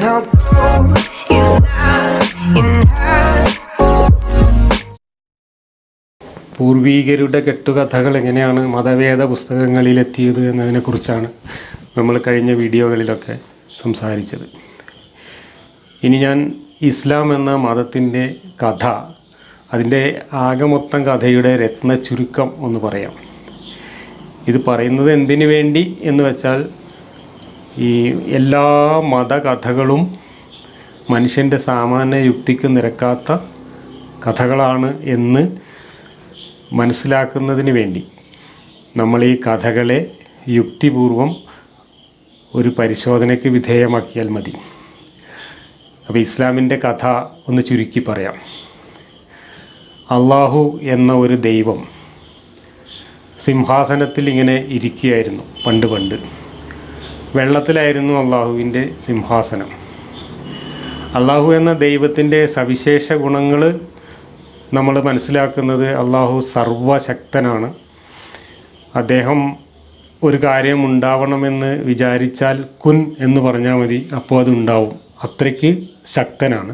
Your goal is not in her. പൂർവീകരുടെ കെട്ടുകഥകൾ എങ്ങനെയാണ് മതവേദ പുസ്തകങ്ങളിലെത്തിയത് എന്നതിനെക്കുറിച്ചാണ് നമ്മൾ കഴിഞ്ഞ വീഡിയോകളിലൊക്കെ സംസാരിച്ചത് ഇനി ഞാൻ ഇസ്ലാം എന്ന മതത്തിൻ്റെ കഥ അതിൻ്റെ ആകെ മൊത്തം കഥയുടെ രത്ന ചുരുക്കം ഒന്ന് പറയാം ഇത് പറയുന്നത് എന്തിനു വേണ്ടി എന്ന് വെച്ചാൽ ഈ എല്ലാ മതകഥകളും മനുഷ്യൻ്റെ സാമാന്യ യുക്തിക്ക് നിരക്കാത്ത കഥകളാണ് എന്ന് മനസ്സിലാക്കുന്നതിന് വേണ്ടി നമ്മൾ ഈ കഥകളെ യുക്തിപൂർവം ഒരു പരിശോധനയ്ക്ക് വിധേയമാക്കിയാൽ മതി അപ്പോൾ ഇസ്ലാമിൻ്റെ കഥ ഒന്ന് ചുരുക്കി പറയാം അള്ളാഹു എന്ന ഒരു ദൈവം സിംഹാസനത്തിൽ ഇങ്ങനെ ഇരിക്കുകയായിരുന്നു പണ്ട് പണ്ട് വെള്ളത്തിലായിരുന്നു അള്ളാഹുവിൻ്റെ സിംഹാസനം അള്ളാഹു എന്ന ദൈവത്തിൻ്റെ സവിശേഷ ഗുണങ്ങൾ നമ്മൾ മനസ്സിലാക്കുന്നത് അള്ളാഹു സർവശക്തനാണ് അദ്ദേഹം ഒരു കാര്യം ഉണ്ടാവണമെന്ന് വിചാരിച്ചാൽ കുൻ എന്ന് പറഞ്ഞാൽ മതി അപ്പോൾ അതുണ്ടാവും അത്രയ്ക്ക് ശക്തനാണ്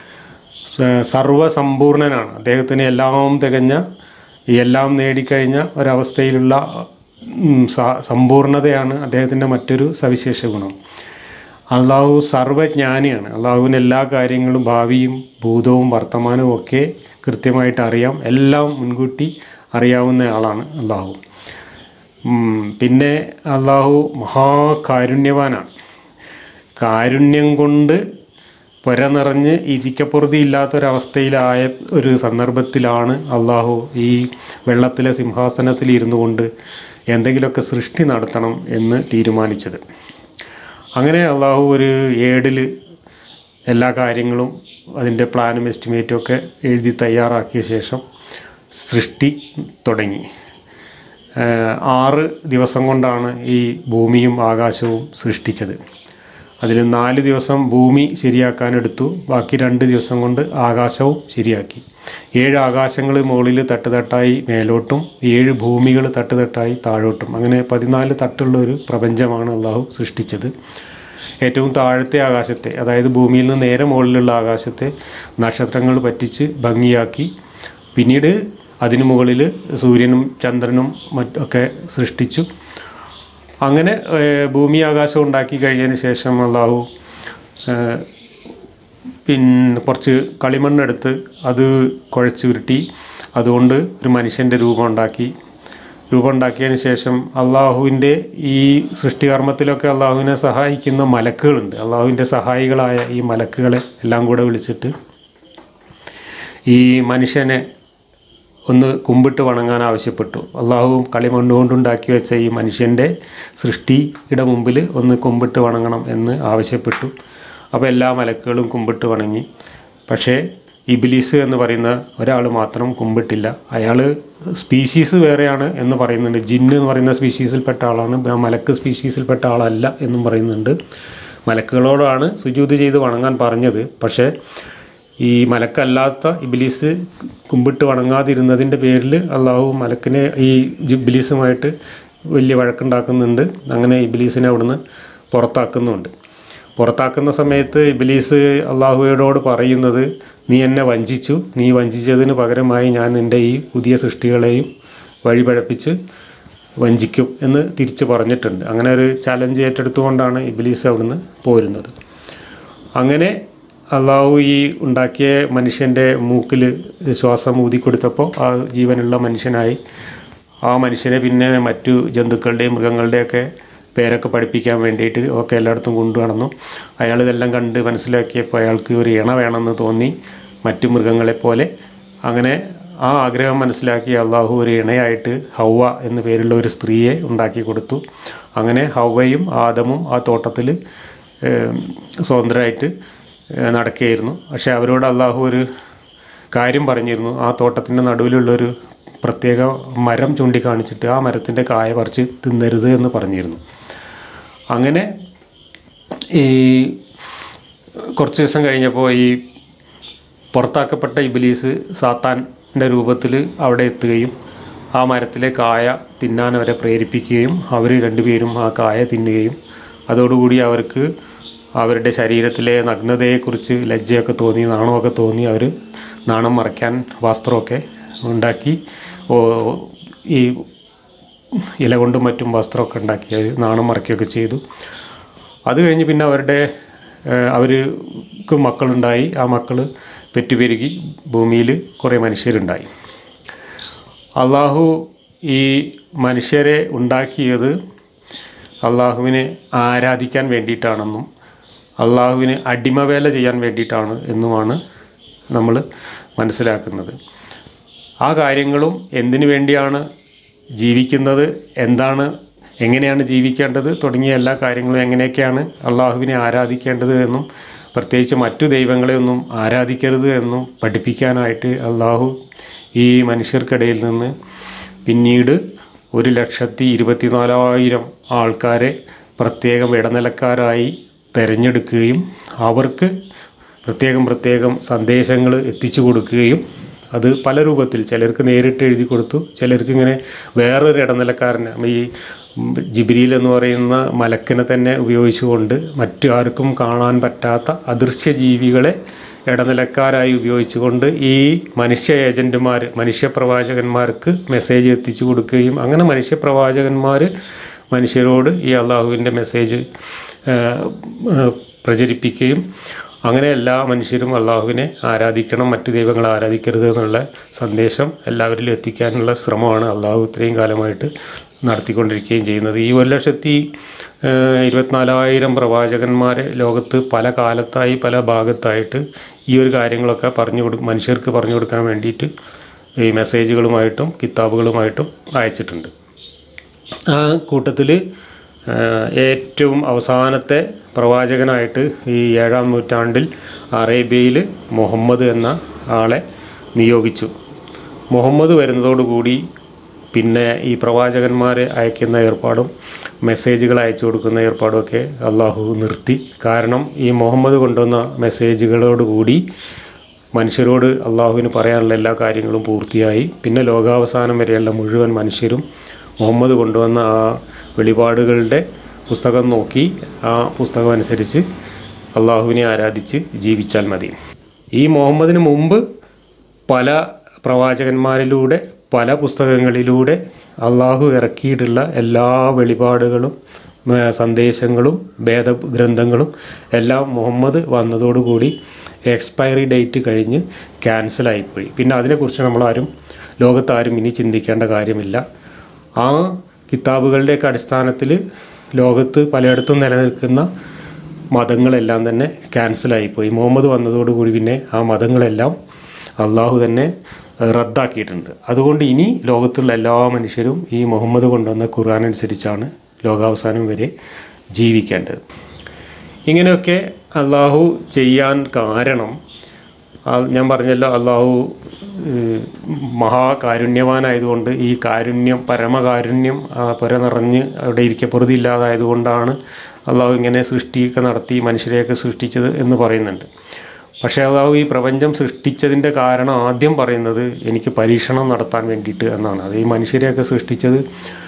സ- സർവസമ്പൂർണനാണ് അദ്ദേഹത്തിന് എല്ലാം തികഞ്ഞ എല്ലാം നേടിക്കഴിഞ്ഞ ഒരവസ്ഥയിലുള്ള ഉം, സ- സമ്പൂർണതയാണ് അദ്ദേഹത്തിൻ്റെ മറ്റൊരു സവിശേഷ ഗുണം അള്ളാഹു സർവജ്ഞാനിയാണ് അള്ളാഹുവിന് എല്ലാ കാര്യങ്ങളും ഭാവിയും ഭൂതവും വർത്തമാനവും ഒക്കെ കൃത്യമായിട്ട് അറിയാം എല്ലാം മുൻകൂട്ടി അറിയാവുന്ന ആളാണ് അള്ളാഹു ഉം, പിന്നെ അള്ളാഹു മഹാകാരുണ്യവാനാണ് കാരുണ്യം കൊണ്ട് പുര നിറഞ്ഞ് ഇരിക്കപ്പുറതി ഇല്ലാത്തൊരവസ്ഥയിലായ ഒരു സന്ദർഭത്തിലാണ് അള്ളാഹു ഈ വെള്ളത്തിലെ സിംഹാസനത്തിൽ ഇരുന്നു കൊണ്ട് എന്തെങ്കിലുമൊക്കെ സൃഷ്ടി നടത്തണം എന്ന് തീരുമാനിച്ചത് അങ്ങനെ അള്ളാഹു ഒരു ഏടിൽ എല്ലാ കാര്യങ്ങളും അതിൻ്റെ പ്ലാനും എസ്റ്റിമേറ്റും ഒക്കെ എഴുതി തയ്യാറാക്കിയ ശേഷം സൃഷ്ടി തുടങ്ങി ഏഹ് ആറ് ദിവസം കൊണ്ടാണ് ഈ ഭൂമിയും ആകാശവും സൃഷ്ടിച്ചത് അതിൽ നാല് ദിവസം ഭൂമി ശരിയാക്കാനെടുത്തു ബാക്കി രണ്ട് ദിവസം കൊണ്ട് ആകാശവും ശരിയാക്കി ഏഴ് ആകാശങ്ങൾ മുകളിൽ തട്ടുതട്ടായി മേലോട്ടും ഏഴ് ഭൂമികൾ തട്ടുതട്ടായി താഴോട്ടും അങ്ങനെ പതിനാല് തട്ടുള്ള ഒരു പ്രപഞ്ചമാണ് അള്ളാഹു സൃഷ്ടിച്ചത് ഏറ്റവും താഴത്തെ ആകാശത്തെ അതായത് ഭൂമിയിൽ നിന്ന് നേരെ മുകളിലുള്ള ആകാശത്തെ നക്ഷത്രങ്ങൾ പറ്റിച്ച് ഭംഗിയാക്കി പിന്നീട് അതിനു മുകളിൽ സൂര്യനും ചന്ദ്രനും മറ്റൊക്കെ സൃഷ്ടിച്ചു അങ്ങനെ ഏഹ്, ഭൂമി ആകാശം ഉണ്ടാക്കി കഴിഞ്ഞതിന് ശേഷം അള്ളാഹു ഏഹ്, പിന്നെ കുറച്ച് കളിമണ്ണെടുത്ത് അത് കുഴച്ചുരുട്ടി അതുകൊണ്ട് ഒരു മനുഷ്യൻ്റെ രൂപം ഉണ്ടാക്കി രൂപം ഉണ്ടാക്കിയതിന് ശേഷം അള്ളാഹുവിൻ്റെ ഈ സൃഷ്ടികർമ്മത്തിലൊക്കെ അള്ളാഹുവിനെ സഹായിക്കുന്ന മലക്കുകളുണ്ട് അള്ളാഹുവിൻ്റെ സഹായികളായ ഈ മലക്കുകളെ എല്ലാം കൂടെ വിളിച്ചിട്ട് ഈ മനുഷ്യനെ ഒന്ന് കുമ്പിട്ട് വണങ്ങാൻ ആവശ്യപ്പെട്ടു അള്ളാഹു കളിമണ്ണ് കൊണ്ടുണ്ടാക്കി വെച്ച ഈ മനുഷ്യൻ്റെ സൃഷ്ടിയുടെ മുമ്പിൽ ഒന്ന് കുമ്പിട്ട് വണങ്ങണം എന്ന് ആവശ്യപ്പെട്ടു അപ്പോൾ എല്ലാ മലക്കുകളും കുമ്പിട്ട് വണങ്ങി പക്ഷേ ഇബിലീസ് എന്ന് പറയുന്ന ഒരാൾ മാത്രം കുമ്പിട്ടില്ല അയാൾ സ്പീഷീസ് വേറെയാണ് എന്ന് പറയുന്നുണ്ട് ജിന്ന് എന്ന് പറയുന്ന സ്പീഷീസിൽപ്പെട്ട ആളാണ് ആ മലക്ക് സ്പീഷീസിൽപ്പെട്ട ആളല്ല എന്നും പറയുന്നുണ്ട് മലക്കുകളോടാണ് സുജൂത് ചെയ്ത് വണങ്ങാൻ പറഞ്ഞത് പക്ഷേ ഈ മലക്കല്ലാത്ത ഇബിലീസ് കുമ്പിട്ട് വണങ്ങാതിരുന്നതിൻ്റെ പേരിൽ അള്ളാഹു മലക്കിനെ ഈ ഇബിലീസുമായിട്ട് വലിയ വഴക്കുണ്ടാക്കുന്നുണ്ട് അങ്ങനെ ഇബിലീസിനെ അവിടുന്ന് പുറത്താക്കുന്നുണ്ട് പുറത്താക്കുന്ന സമയത്ത് ഇബിലീസ് അള്ളാഹുവയോട് പറയുന്നത് നീ എന്നെ വഞ്ചിച്ചു നീ വഞ്ചിച്ചതിന് പകരമായി ഞാൻ നിൻ്റെ ഈ പുതിയ സൃഷ്ടികളെയും വഴിപഴപ്പിച്ച് വഞ്ചിക്കും എന്ന് തിരിച്ച് പറഞ്ഞിട്ടുണ്ട് അങ്ങനെ ഒരു ചലഞ്ച് ഏറ്റെടുത്തുകൊണ്ടാണ് ഇബിലീസ് അവിടുന്ന് പോരുന്നത് അങ്ങനെ അള്ളാഹു ഈ ഉണ്ടാക്കിയ മനുഷ്യൻ്റെ മൂക്കിൽ ശ്വാസം ഊതിക്കൊടുത്തപ്പോൾ ആ ജീവനുള്ള മനുഷ്യനായി ആ മനുഷ്യനെ പിന്നെ മറ്റു ജന്തുക്കളുടെയും മൃഗങ്ങളുടെയൊക്കെ പേരൊക്കെ പഠിപ്പിക്കാൻ വേണ്ടിയിട്ട് ഒക്കെ എല്ലായിടത്തും കൊണ്ടു നടന്നു അയാൾ ഇതെല്ലാം കണ്ട് മനസ്സിലാക്കിയപ്പോൾ അയാൾക്ക് ഒരു ഇണ വേണമെന്ന് തോന്നി മറ്റു മൃഗങ്ങളെപ്പോലെ അങ്ങനെ ആ ആഗ്രഹം മനസ്സിലാക്കി അള്ളാഹു ഒരു ഇണയായിട്ട് ഹൗവ എന്നു പേരുള്ള ഒരു സ്ത്രീയെ ഉണ്ടാക്കി കൊടുത്തു അങ്ങനെ ഹൗവയും ആദമും ആ തോട്ടത്തിൽ സ്വതന്ത്രമായിട്ട് ഏഹ് നടക്കുകയായിരുന്നു പക്ഷേ അവരോട് അള്ളാഹു ഒരു കാര്യം പറഞ്ഞിരുന്നു ആ തോട്ടത്തിൻ്റെ നടുവിലുള്ളൊരു പ്രത്യേക മരം ചൂണ്ടിക്കാണിച്ചിട്ട് ആ മരത്തിൻ്റെ കായ പറിച്ച് തിന്നരുത് എന്ന് പറഞ്ഞിരുന്നു അങ്ങനെ ഈ കുറച്ച് ദിവസം കഴിഞ്ഞപ്പോൾ ഈ പുറത്താക്കപ്പെട്ട ഇബിലീസ് സാത്താൻ്റെ രൂപത്തിൽ അവിടെ എത്തുകയും ആ മരത്തിലെ കായ തിന്നാൻ അവരെ പ്രേരിപ്പിക്കുകയും അവർ രണ്ടുപേരും ആ കായ തിന്നുകയും അതോടുകൂടി അവർക്ക് അവരുടെ ശരീരത്തിലെ നഗ്നതയെക്കുറിച്ച് ലജ്ജയൊക്കെ തോന്നി നാണമൊക്കെ തോന്നി അവർ നാണം മറയ്ക്കാൻ വസ്ത്രമൊക്കെ ഉണ്ടാക്കി ഓ- ഈ ഇല കൊണ്ടും മറ്റും വസ്ത്രമൊക്കെ ഉണ്ടാക്കി അവർ നാണം മറയ്ക്കുകയൊക്കെ ചെയ്തു അത് കഴിഞ്ഞ് പിന്നെ അവരുടെ ഏഹ്, അവർക്ക് മക്കളുണ്ടായി ആ മക്കൾ പെറ്റുപെരുകി ഭൂമിയിൽ കുറേ മനുഷ്യരുണ്ടായി അള്ളാഹു ഈ മനുഷ്യരെ ഉണ്ടാക്കിയത് അള്ളാഹുവിനെ ആരാധിക്കാൻ വേണ്ടിയിട്ടാണെന്നും അള്ളാഹുവിന് അടിമവേല ചെയ്യാൻ വേണ്ടിയിട്ടാണ് എന്നുമാണ് നമ്മൾ മനസ്സിലാക്കുന്നത് ആ കാര്യങ്ങളും എന്തിനു വേണ്ടിയാണ് ജീവിക്കുന്നത് എന്താണ് എങ്ങനെയാണ് ജീവിക്കേണ്ടത് തുടങ്ങിയ എല്ലാ കാര്യങ്ങളും എങ്ങനെയൊക്കെയാണ് അള്ളാഹുവിനെ ആരാധിക്കേണ്ടത് എന്നും പ്രത്യേകിച്ച് മറ്റു ദൈവങ്ങളെയൊന്നും ആരാധിക്കരുത് എന്നും പഠിപ്പിക്കാനായിട്ട് അള്ളാഹു ഈ മനുഷ്യർക്കിടയിൽ നിന്ന് പിന്നീട് ഒരു ലക്ഷത്തി ഇരുപത്തിനാലായിരം ആൾക്കാരെ പ്രത്യേകം ഇടനിലക്കാരായി തിരഞ്ഞെടുക്കുകയും അവർക്ക് പ്രത്യേകം പ്രത്യേകം സന്ദേശങ്ങൾ എത്തിച്ചു കൊടുക്കുകയും അത് പല രൂപത്തിൽ ചിലർക്ക് നേരിട്ട് എഴുതി കൊടുത്തു ചിലർക്ക് ഇങ്ങനെ വേറൊരു ഇടനിലക്കാരനെ ഈ ജിബിരിയിൽ എന്ന് പറയുന്ന മലക്കിനെ തന്നെ ഉപയോഗിച്ചുകൊണ്ട് മറ്റു ആർക്കും കാണാൻ പറ്റാത്ത അദൃശ്യ ജീവികളെ ഇടനിലക്കാരായി ഉപയോഗിച്ചുകൊണ്ട് ഈ മനുഷ്യ ഏജൻറ്റുമാർ മനുഷ്യപ്രവാചകന്മാർക്ക് മെസ്സേജ് എത്തിച്ചു കൊടുക്കുകയും അങ്ങനെ മനുഷ്യപ്രവാചകന്മാർ മനുഷ്യരോട് ഈ അള്ളാഹുവിൻ്റെ മെസ്സേജ് ആ, ആ, പ്രചരിപ്പിക്കുകയും അങ്ങനെ എല്ലാ മനുഷ്യരും അള്ളാഹുവിനെ ആരാധിക്കണം മറ്റു ദൈവങ്ങളെ ആരാധിക്കരുത് എന്നുള്ള സന്ദേശം എല്ലാവരിലും എത്തിക്കാനുള്ള ശ്രമമാണ് അള്ളാഹു ഇത്രയും കാലമായിട്ട് നടത്തിക്കൊണ്ടിരിക്കുകയും ചെയ്യുന്നത് ഈ ഒരു ലക്ഷത്തി ആ, ഇരുപത്തിനാലായിരം പ്രവാചകന്മാരെ ലോകത്ത് പല കാലത്തായി പല ഭാഗത്തായിട്ട് ഈ ഒരു കാര്യങ്ങളൊക്കെ പറഞ്ഞു കൊടു മനുഷ്യർക്ക് പറഞ്ഞു കൊടുക്കാൻ വേണ്ടിയിട്ട് ഈ മെസ്സേജുകളുമായിട്ടും കിതാബുകളുമായിട്ടും അയച്ചിട്ടുണ്ട് ആ കൂട്ടത്തിൽ ഏറ്റവും അവസാനത്തെ പ്രവാചകനായിട്ട് ഈ ഏഴാം നൂറ്റാണ്ടിൽ അറേബ്യയിൽ മുഹമ്മദ് എന്ന ആളെ നിയോഗിച്ചു മുഹമ്മദ് വരുന്നതോടുകൂടി പിന്നെ ഈ പ്രവാചകന്മാരെ അയക്കുന്ന ഏർപ്പാടും മെസ്സേജുകൾ അയച്ചു കൊടുക്കുന്ന ഏർപ്പാടുമൊക്കെ അള്ളാഹു നിർത്തി കാരണം ഈ മുഹമ്മദ് കൊണ്ടുവന്ന മെസ്സേജുകളോടുകൂടി മനുഷ്യരോട് അള്ളാഹുവിന് പറയാനുള്ള എല്ലാ കാര്യങ്ങളും പൂർത്തിയായി പിന്നെ ലോകാവസാനം വരെയുള്ള മുഴുവൻ മനുഷ്യരും മുഹമ്മദ് കൊണ്ടുവന്ന ആ വെളിപാടുകളുടെ പുസ്തകം നോക്കി ആ പുസ്തകം അനുസരിച്ച് അള്ളാഹുവിനെ ആരാധിച്ച് ജീവിച്ചാൽ മതി ഈ മുഹമ്മദിന് മുമ്പ് പല പ്രവാചകന്മാരിലൂടെ പല പുസ്തകങ്ങളിലൂടെ അള്ളാഹു ഇറക്കിയിട്ടുള്ള എല്ലാ വെളിപാടുകളും ആ, സന്ദേശങ്ങളും വേദഗ്രന്ഥങ്ങളും എല്ലാം മുഹമ്മദ് വന്നതോടുകൂടി എക്സ്പയറി ഡേറ്റ് കഴിഞ്ഞ് ക്യാൻസലായിപ്പോയി പിന്നെ അതിനെക്കുറിച്ച് നമ്മളാരും ലോകത്താരും ഇനി ചിന്തിക്കേണ്ട കാര്യമില്ല ആ കിതാബുകളുടെയൊക്കെ അടിസ്ഥാനത്തിൽ ലോകത്ത് പലയിടത്തും നിലനിൽക്കുന്ന മതങ്ങളെല്ലാം തന്നെ ക്യാൻസലായിപ്പോയി മുഹമ്മദ് വന്നതോടുകൂടി പിന്നെ ആ മതങ്ങളെല്ലാം അള്ളാഹു തന്നെ റദ്ദാക്കിയിട്ടുണ്ട് അതുകൊണ്ട് ഇനി ലോകത്തുള്ള എല്ലാ മനുഷ്യരും ഈ മുഹമ്മദ് കൊണ്ടുവന്ന ഖുർആൻ അനുസരിച്ചാണ് ലോകാവസാനം വരെ ജീവിക്കേണ്ടത് ഇങ്ങനെയൊക്കെ അള്ളാഹു ചെയ്യാൻ കാരണം ആ ഞാൻ പറഞ്ഞല്ലോ അള്ളാഹു ഏഹ്, മഹാകാരുണ്യവാനായതുകൊണ്ട് ഈ കാരുണ്യം പരമകാരുണ്യം ആ, പുര നിറഞ്ഞ് അവിടെ ഇരിക്കപ്പുറതി ഇല്ലാതായതുകൊണ്ടാണ് അള്ളാഹു ഇങ്ങനെ സൃഷ്ടിയൊക്കെ നടത്തി മനുഷ്യരെയൊക്കെ സൃഷ്ടിച്ചത് എന്ന് പറയുന്നുണ്ട് പക്ഷേ അള്ളാഹു ഈ പ്രപഞ്ചം സൃഷ്ടിച്ചതിൻ്റെ കാരണം ആദ്യം പറയുന്നത് എനിക്ക് പരീക്ഷണം നടത്താൻ വേണ്ടിയിട്ട് എന്നാണ് അത് ഈ മനുഷ്യരെയൊക്കെ സൃഷ്ടിച്ചത്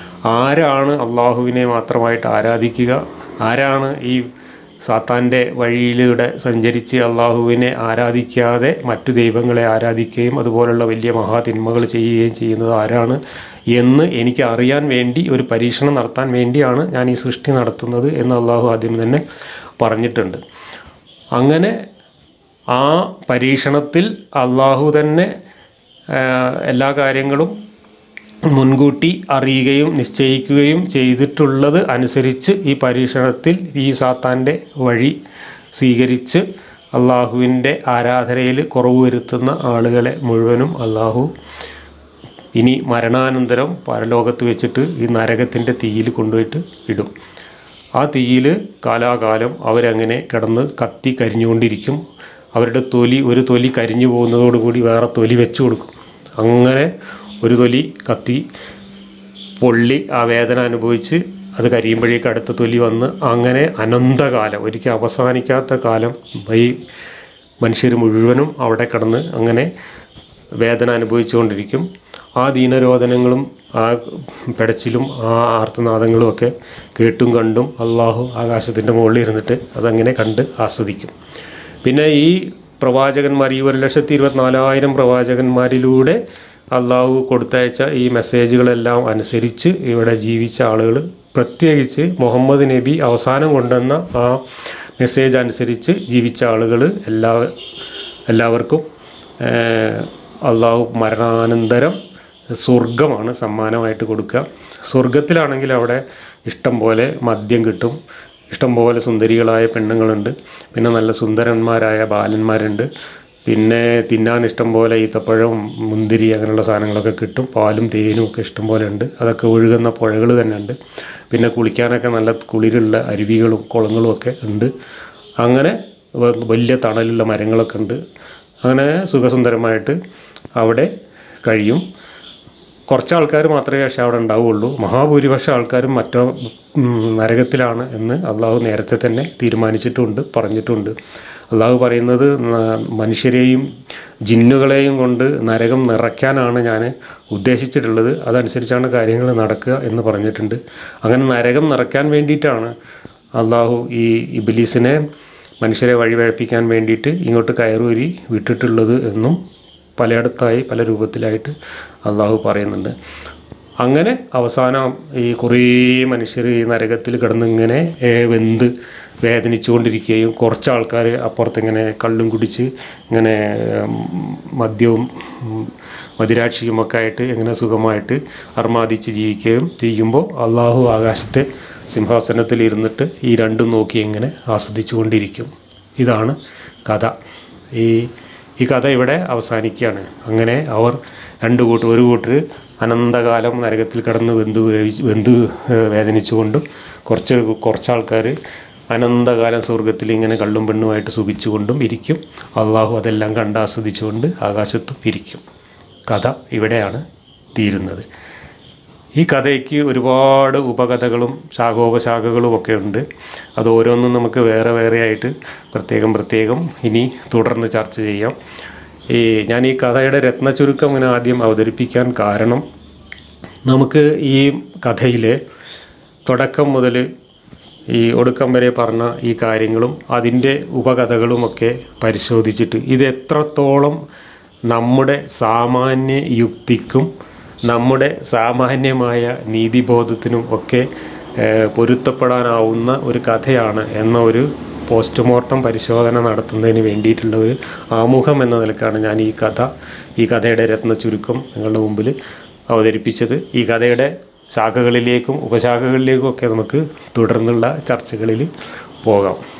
ആരാണ് അള്ളാഹുവിനെ മാത്രമായിട്ട് ആരാധിക്കുക ആരാണ് ഈ സാത്താൻ്റെ വഴിയിലൂടെ സഞ്ചരിച്ച് അള്ളാഹുവിനെ ആരാധിക്കാതെ മറ്റു ദൈവങ്ങളെ ആരാധിക്കുകയും അതുപോലുള്ള വലിയ മഹാതിന്മകൾ ചെയ്യുകയും ചെയ്യുന്നത് ആരാണ് എന്ന് എനിക്ക് അറിയാൻ വേണ്ടി ഒരു പരീക്ഷണം നടത്താൻ വേണ്ടിയാണ് ഞാൻ ഈ സൃഷ്ടി നടത്തുന്നത് എന്ന് അള്ളാഹു ആദ്യം തന്നെ പറഞ്ഞിട്ടുണ്ട് അങ്ങനെ ആ പരീക്ഷണത്തിൽ അള്ളാഹു തന്നെ ആ, എല്ലാ കാര്യങ്ങളും മുൻകൂട്ടി അറിയുകയും നിശ്ചയിക്കുകയും ചെയ്തിട്ടുള്ളത് അനുസരിച്ച് ഈ പരീക്ഷണത്തിൽ ഈ സാത്താൻ്റെ വഴി സ്വീകരിച്ച് അള്ളാഹുവിൻ്റെ ആരാധനയിൽ കുറവ് വരുത്തുന്ന ആളുകളെ മുഴുവനും അള്ളാഹു ഇനി മരണാനന്തരം പരലോകത്ത് വെച്ചിട്ട് ഈ നരകത്തിൻ്റെ തീയിൽ കൊണ്ടുപോയിട്ട് ഇടും ആ തീയിൽ കാലാകാലം അവരങ്ങനെ കിടന്ന് കത്തി കരിഞ്ഞുകൊണ്ടിരിക്കും അവരുടെ തൊലി ഒരു തൊലി കരിഞ്ഞു പോകുന്നതോടുകൂടി വേറെ തൊലി വെച്ച് കൊടുക്കും അങ്ങനെ ഒരു തൊലി കത്തി പൊള്ളി ആ വേദന അനുഭവിച്ച് അത് കരിയുമ്പോഴേക്ക് അടുത്ത തൊലി വന്ന് അങ്ങനെ അനന്തകാലം ഒരിക്കൽ അവസാനിക്കാത്ത കാലം ഈ മനുഷ്യർ മുഴുവനും അവിടെ കിടന്ന് അങ്ങനെ വേദന അനുഭവിച്ചുകൊണ്ടിരിക്കും ആ ദീനരോധനങ്ങളും ആ പെടച്ചിലും ആ ആർത്തനാദങ്ങളും ഒക്കെ കേട്ടും കണ്ടും അള്ളാഹു ആകാശത്തിൻ്റെ മുകളിൽ ഇരുന്നിട്ട് അതങ്ങനെ കണ്ട് ആസ്വദിക്കും പിന്നെ ഈ പ്രവാചകന്മാർ ഈ ഒരു ലക്ഷത്തി ഇരുപത്തിനാലായിരം പ്രവാചകന്മാരിലൂടെ അള്ളാഹു കൊടുത്തയച്ച ഈ മെസ്സേജുകളെല്ലാം അനുസരിച്ച് ഇവിടെ ജീവിച്ച ആളുകൾ പ്രത്യേകിച്ച് മുഹമ്മദ് നബി അവസാനം കൊണ്ടുവന്ന ആ മെസ്സേജ് അനുസരിച്ച് ജീവിച്ച ആളുകൾ എല്ലാ എല്ലാവർക്കും ഏഹ്, അള്ളാഹു മരണാനന്തരം സ്വർഗമാണ് സമ്മാനമായിട്ട് കൊടുക്കുക സ്വർഗത്തിലാണെങ്കിൽ അവിടെ ഇഷ്ടം പോലെ മദ്യം കിട്ടും ഇഷ്ടം പോലെ സുന്ദരികളായ പെണ്ണുങ്ങളുണ്ട് പിന്നെ നല്ല സുന്ദരന്മാരായ ബാലന്മാരുണ്ട് പിന്നെ തിന്നാൻ ഇഷ്ടം പോലെ ഈത്തപ്പഴം മുന്തിരി അങ്ങനെയുള്ള സാധനങ്ങളൊക്കെ കിട്ടും പാലും തേനും ഒക്കെ ഇഷ്ടം പോലെ ഉണ്ട് അതൊക്കെ ഒഴുകുന്ന പുഴകൾ തന്നെ ഉണ്ട് പിന്നെ കുളിക്കാനൊക്കെ നല്ല കുളിരുള്ള അരുവികളും കുളങ്ങളും ഒക്കെ ഉണ്ട് അങ്ങനെ വ- വലിയ തണലുള്ള മരങ്ങളൊക്കെ ഉണ്ട് അങ്ങനെ സുഖസുന്ദരമായിട്ട് അവിടെ കഴിയും കുറച്ച് ആൾക്കാർ മാത്രമേ പക്ഷേ അവിടെ ഉണ്ടാവുകയുള്ളൂ മഹാഭൂരിപക്ഷം ആൾക്കാരും മറ്റോ ഉം, നരകത്തിലാണ് എന്ന് അള്ളാഹു നേരത്തെ തന്നെ തീരുമാനിച്ചിട്ടുണ്ട് പറഞ്ഞിട്ടുണ്ട് അള്ളാഹു പറയുന്നത് ന- മനുഷ്യരെയും ജിന്നുകളെയും കൊണ്ട് നരകം നിറയ്ക്കാനാണ് ഞാൻ ഉദ്ദേശിച്ചിട്ടുള്ളത് അതനുസരിച്ചാണ് കാര്യങ്ങൾ നടക്കുക എന്ന് പറഞ്ഞിട്ടുണ്ട് അങ്ങനെ നരകം നിറയ്ക്കാൻ വേണ്ടിയിട്ടാണ് അള്ളാഹു ഈ ഇബിലീസിനെ മനുഷ്യരെ വഴിവഴപ്പിക്കാൻ വേണ്ടിയിട്ട് ഇങ്ങോട്ട് കയറൂരി വിട്ടിട്ടുള്ളത് എന്നും പലയിടത്തായി പല രൂപത്തിലായിട്ട് അള്ളാഹു പറയുന്നുണ്ട് അങ്ങനെ അവസാനം ഈ കുറേ മനുഷ്യർ ഈ നരകത്തിൽ കിടന്നിങ്ങനെ ഏ, വെന്ത് വേദനിച്ചുകൊണ്ടിരിക്കുകയും കുറച്ച് ആൾക്കാർ അപ്പുറത്തിങ്ങനെ കള്ളും കുടിച്ച് ഇങ്ങനെ ഉം, മദ്യവും ഉം, മദിരാക്ഷിയുമൊക്കെ ആയിട്ട് ഇങ്ങനെ സുഖമായിട്ട് അർമാദിച്ച് ജീവിക്കുകയും ചെയ്യുമ്പോൾ അള്ളാഹു ആകാശത്തെ സിംഹാസനത്തിൽ ഇരുന്നിട്ട് ഈ രണ്ടും നോക്കി ഇങ്ങനെ ആസ്വദിച്ചു കൊണ്ടിരിക്കും ഇതാണ് കഥ ഈ ഈ കഥ ഇവിടെ അവസാനിക്കുകയാണ് അങ്ങനെ അവർ രണ്ട് കൂട്ടർ ഒരു കൂട്ടർ അനന്തകാലം നരകത്തിൽ കിടന്ന് വെന്ത് വേവി- വെന്ത് ഏഹ് വേദനിച്ചുകൊണ്ടും കുറച്ച് കുറച്ച് ആൾക്കാർ അനന്തകാലം സ്വർഗത്തിൽ ഇങ്ങനെ കള്ളും പെണ്ണുമായിട്ട് സുഖിച്ചുകൊണ്ടും ഇരിക്കും അള്ളാഹു അതെല്ലാം കണ്ട് ആസ്വദിച്ചുകൊണ്ട് ആകാശത്തും ഇരിക്കും കഥ ഇവിടെയാണ് തീരുന്നത് ഈ കഥയ്ക്ക് ഒരുപാട് ഉപകഥകളും ശാഖോപശാഖകളും ഒക്കെ ഉണ്ട് അത് ഓരോന്നും നമുക്ക് വേറെ വേറെ ആയിട്ട് പ്രത്യേകം പ്രത്യേകം ഇനി തുടർന്ന് ചർച്ച ചെയ്യാം ഈ ഞാൻ ഈ കഥയുടെ രത്നചുരുക്കം ഇങ്ങനെ ആദ്യം അവതരിപ്പിക്കാൻ കാരണം നമുക്ക് ഈ കഥയിലെ തുടക്കം മുതൽ ഈ ഒടുക്കം വരെ പറഞ്ഞ ഈ കാര്യങ്ങളും അതിൻ്റെ ഉപകഥകളുമൊക്കെ പരിശോധിച്ചിട്ട് ഇത് എത്രത്തോളം നമ്മുടെ സാമാന്യ യുക്തിക്കും നമ്മുടെ സാമാന്യമായ നീതിബോധത്തിനും ഒക്കെ ഏഹ്, പൊരുത്തപ്പെടാനാവുന്ന ഒരു കഥയാണ് എന്ന ഒരു പോസ്റ്റ്മോർട്ടം പരിശോധന നടത്തുന്നതിന് വേണ്ടിയിട്ടുള്ള ഒരു ആമുഖം എന്ന നിലക്കാണ് ഞാൻ ഈ കഥ ഈ കഥയുടെ രത്ന ചുരുക്കം നിങ്ങളുടെ മുമ്പിൽ അവതരിപ്പിച്ചത് ഈ കഥയുടെ ശാഖകളിലേക്കും ഉപശാഖകളിലേക്കും ഒക്കെ നമുക്ക് തുടർന്നുള്ള ചർച്ചകളിൽ പോകാം